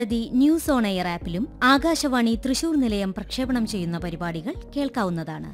the news on air ആപ്പിലും ആകാശവാണി തൃശൂർ നിലയം പ്രക്ഷേപണം ചെയ്യുന്ന പരിപാടികൾ കേൾക്കാവുന്നതാണ്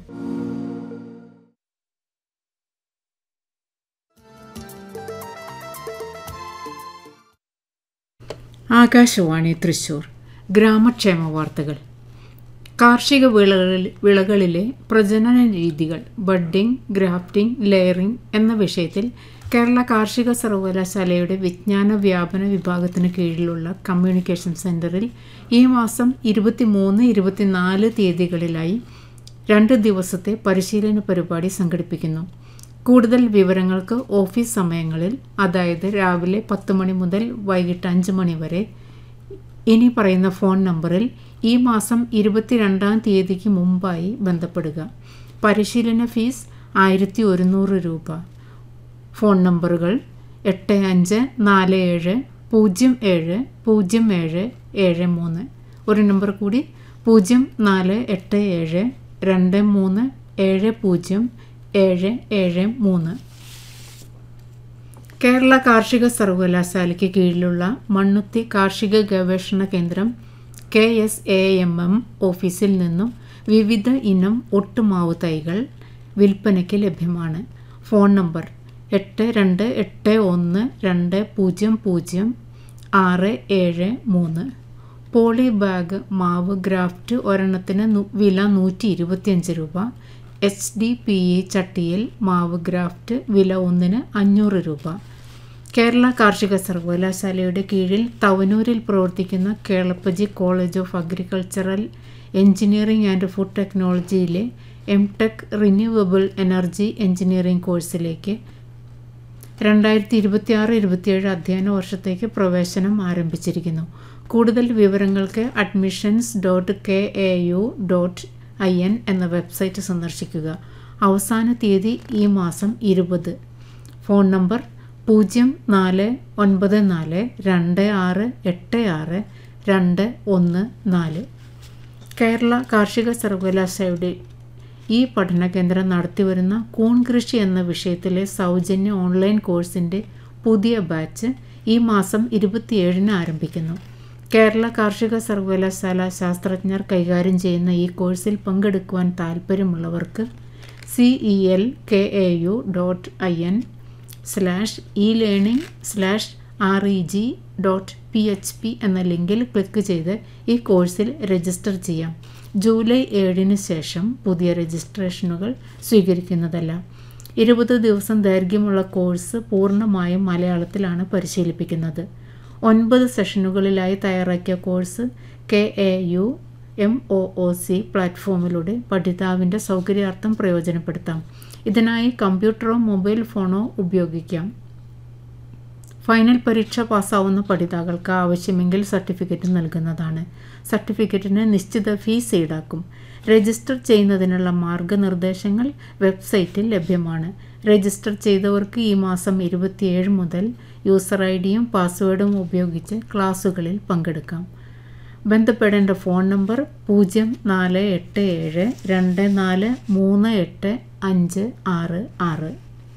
ആകാശവാണി തൃശൂർ ഗ്രാമക്ഷേമ വാർത്തകൾ കാർഷിക വിളകളിൽ വിളകളിലെ പ്രജനന രീതികൾ ബഡ്ഡിംഗ് ഗ്രാഫ്റ്റിംഗ് ലെയറിംഗ് എന്ന വിഷയത്തിൽ കേരള കാർഷിക സർവകലാശാലയുടെ വിജ്ഞാന വ്യാപന വിഭാഗത്തിന് കീഴിലുള്ള കമ്മ്യൂണിക്കേഷൻ സെന്ററിൽ ഈ മാസം ഇരുപത്തിമൂന്ന് ഇരുപത്തിനാല് തീയതികളിലായി രണ്ട് ദിവസത്തെ പരിശീലന പരിപാടി സംഘടിപ്പിക്കുന്നു കൂടുതൽ വിവരങ്ങൾക്ക് ഓഫീസ് സമയങ്ങളിൽ അതായത് രാവിലെ പത്ത് മണി മുതൽ വൈകിട്ട് അഞ്ച് മണി വരെ ഇനി പറയുന്ന ഫോൺ നമ്പറിൽ ഈ മാസം ഇരുപത്തിരണ്ടാം തീയതിക്ക് മുമ്പായി ബന്ധപ്പെടുക പരിശീലന ഫീസ് ആയിരത്തി ഒരുന്നൂറ് രൂപ ഫോൺ നമ്പറുകൾ എട്ട് അഞ്ച് നാല് ഏഴ് പൂജ്യം ഏഴ് പൂജ്യം ഏഴ് ഏഴ് മൂന്ന് ഒരു നമ്പർ കൂടി പൂജ്യം നാല് എട്ട് ഏഴ് രണ്ട് മൂന്ന് ഏഴ് പൂജ്യം ഏഴ് ഏഴ് മൂന്ന് കേരള കാർഷിക സർവകലാശാലയ്ക്ക് കീഴിലുള്ള മണ്ണുത്തി കാർഷിക ഗവേഷണ കേന്ദ്രം K S A M M ഓഫീസിൽ നിന്നും വിവിധ ഇനം ഒട്ടുമാവ് തൈകൾ വിൽപ്പനയ്ക്ക് ലഭ്യമാണ് ഫോൺ നമ്പർ എട്ട് രണ്ട് എട്ട് ഒന്ന് രണ്ട് പൂജ്യം പൂജ്യം ആറ് ഏഴ് മൂന്ന് പോളി ബാഗ് മാവ് ഗ്രാഫ്റ്റ് ഒരെണ്ണത്തിന് നു- വില നൂറ്റി ഇരുപത്തിയഞ്ച് രൂപ എച്ച് ഡി പി ഇ ചട്ടിയിൽ മാവ് ഗ്രാഫ്റ്റ് വില ഒന്നിന് അഞ്ഞൂറ് രൂപ കേരള കാർഷിക സർവകലാശാലയുടെ കീഴിൽ തവനൂരിൽ പ്രവർത്തിക്കുന്ന Kelappaji college of agricultural engineering and food ടെക്നോളജിയിലെ M tech renewable energy engineering കോഴ്സിലേക്ക് രണ്ടായിരത്തി ഇരുപത്തി ആറ് ഇരുപത്തിയേഴ് അധ്യയന വർഷത്തേക്ക് പ്രവേശനം ആരംഭിച്ചിരിക്കുന്നു കൂടുതൽ വിവരങ്ങൾക്ക് admissions dot K A U dot I N എന്ന വെബ്സൈറ്റ് സന്ദർശിക്കുക അവസാന തീയതി ഈ മാസം ഇരുപത് ഫോൺ നമ്പർ പൂജ്യം നാല് ഒൻപത് നാല് രണ്ട് ആറ് എട്ട് ആറ് രണ്ട് ഒന്ന് നാല് കേരള കാർഷിക സർവകലാശാലയുടെ ഈ പഠന കേന്ദ്രം നടത്തിവരുന്ന കൂൺ കൃഷി എന്ന വിഷയത്തിലെ സൗജന്യ ഓൺലൈൻ കോഴ്സിൻ്റെ പുതിയ ബാച്ച് ഈ മാസം ഇരുപത്തിയേഴിന് ആരംഭിക്കുന്നു കേരള കാർഷിക സർവകലാശാല ശാസ്ത്രജ്ഞർ കൈകാര്യം ചെയ്യുന്ന ഈ കോഴ്സിൽ പങ്കെടുക്കുവാൻ താൽപ്പര്യമുള്ളവർക്ക് C E L K A U dot I N slash e learning slash R E G dot P H P എന്ന ലിങ്കിൽ ക്ലിക്ക് ചെയ്ത് ഈ കോഴ്സിൽ രജിസ്റ്റർ ചെയ്യാം ജൂലൈ ഏഴിന് ശേഷം പുതിയ രജിസ്ട്രേഷനുകൾ സ്വീകരിക്കുന്നതല്ല ഇരുപത് ദിവസം ദൈർഘ്യമുള്ള കോഴ്സ് പൂർണ്ണമായും മലയാളത്തിലാണ് പരിശീലിപ്പിക്കുന്നത് ഒൻപത് സെഷനുകളിലായി തയ്യാറാക്കിയ course K A U M O O C പ്ലാറ്റ്ഫോമിലൂടെ പഠിതാവിൻ്റെ സൗകര്യാർത്ഥം പ്രയോജനപ്പെടുത്താം ഇതിനായി കമ്പ്യൂട്ടറോ മൊബൈൽ ഫോണോ ഉപയോഗിക്കാം ഫൈനൽ പരീക്ഷ പാസ്സാവുന്ന പഠിതാക്കൾക്ക് ആവശ്യമെങ്കിൽ സർട്ടിഫിക്കറ്റ് നൽകുന്നതാണ് സർട്ടിഫിക്കറ്റിന് നിശ്ചിത ഫീസ് ഈടാക്കും രജിസ്റ്റർ ചെയ്യുന്നതിനുള്ള മാർഗനിർദ്ദേശങ്ങൾ വെബ്സൈറ്റിൽ ലഭ്യമാണ് രജിസ്റ്റർ ചെയ്തവർക്ക് ഈ മാസം ഇരുപത്തിയേഴ് മുതൽ യൂസർ ഐ ഡിയും പാസ്വേഡും ഉപയോഗിച്ച് ക്ലാസുകളിൽ പങ്കെടുക്കാം ബന്ധപ്പെടേണ്ട ഫോൺ നമ്പർ പൂജ്യം നാല് എട്ട് ഏഴ് രണ്ട് നാല് മൂന്ന് എട്ട് അഞ്ച് ആറ് ആറ്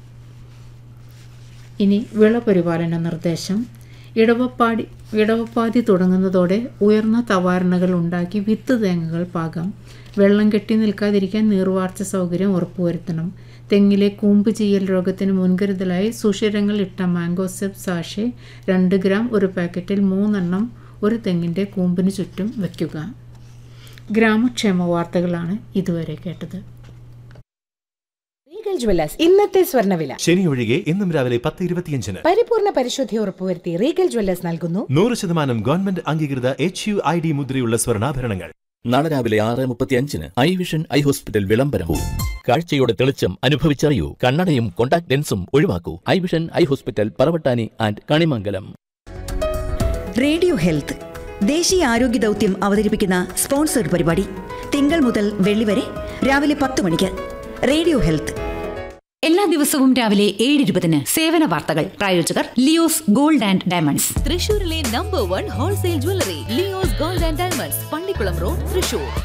ഇനി വിളപരിപാലന നിർദ്ദേശം ഇടവപ്പാടി ഇടവപ്പാതി തുടങ്ങുന്നതോടെ ഉയർന്ന തവാരണകൾ ഉണ്ടാക്കി വിത്ത് തേങ്ങകൾ പാകാം വെള്ളം കെട്ടി നിൽക്കാതിരിക്കാൻ നീർവാർച്ച സൗകര്യം ഉറപ്പുവരുത്തണം തെങ്ങിലെ കൂമ്പ് ചെയ്യൽ രോഗത്തിന് മുൻകരുതലായി സുഷിരങ്ങൾ ഇട്ട മാംഗോ സെപ്പ് സാഷെ രണ്ട് ഗ്രാം ഒരു പാക്കറ്റിൽ മൂന്നെണ്ണം ഒരു തെങ്ങിൻ്റെ കൂമ്പിന് ചുറ്റും വയ്ക്കുക ഗ്രാമക്ഷേമ വാർത്തകളാണ് ഇതുവരെ കേട്ടത് റീഗൽ ജ്വല്ലേഴ്സ് ഇന്നത്തെ സ്വർണ്ണവില ശനി ഒഴികെ ഇന്നും രാവിലെ പത്ത് ഇരുപത്തിയഞ്ചിന് പരിപൂർണ പരിശുദ്ധി ഉറപ്പുവരുത്തി റീഗൽ ജ്വല്ലേഴ്സ് നൽകുന്നു നൂറ് ശതമാനം ഗവൺമെന്റ് അംഗീകൃത എച്ച് യു ഐ ഡി മുദ്രയുള്ള സ്വർണ്ണാഭരണങ്ങൾ നാളെ രാവിലെ ആറ് മുപ്പത്തിയഞ്ചിന് ഐ വിഷൻ ഐ ഹോസ്പിറ്റൽ വിളംബരവും കാഴ്ചയുടെ തെളിച്ചം അനുഭവിച്ചറിയൂ കണ്ണടയും കോണ്ടാക്ട് ലെൻസും ഒഴിവാക്കൂ Eye Vision Eye Hospital Paravattani and Kanimangalam radio health ദേശീയ ആരോഗ്യ ദൗത്യം അവതരിപ്പിക്കുന്ന സ്പോൺസർഡ് പരിപാടി തിങ്കൾ മുതൽ വെള്ളി വരെ രാവിലെ പത്ത് മണിക്ക് റേഡിയോ ഹെൽത്ത് എല്ലാ ദിവസവും രാവിലെ ഏഴ് ഇരുപതിന് സേവന വാർത്തകൾ പ്രായോജകർ ലിയോസ് ഗോൾഡ് ആൻഡ് ഡയമണ്ട്സ് തൃശൂരിലെ number one wholesale jewellery Leo's Gold and Diamonds Pallikulam road Thrissur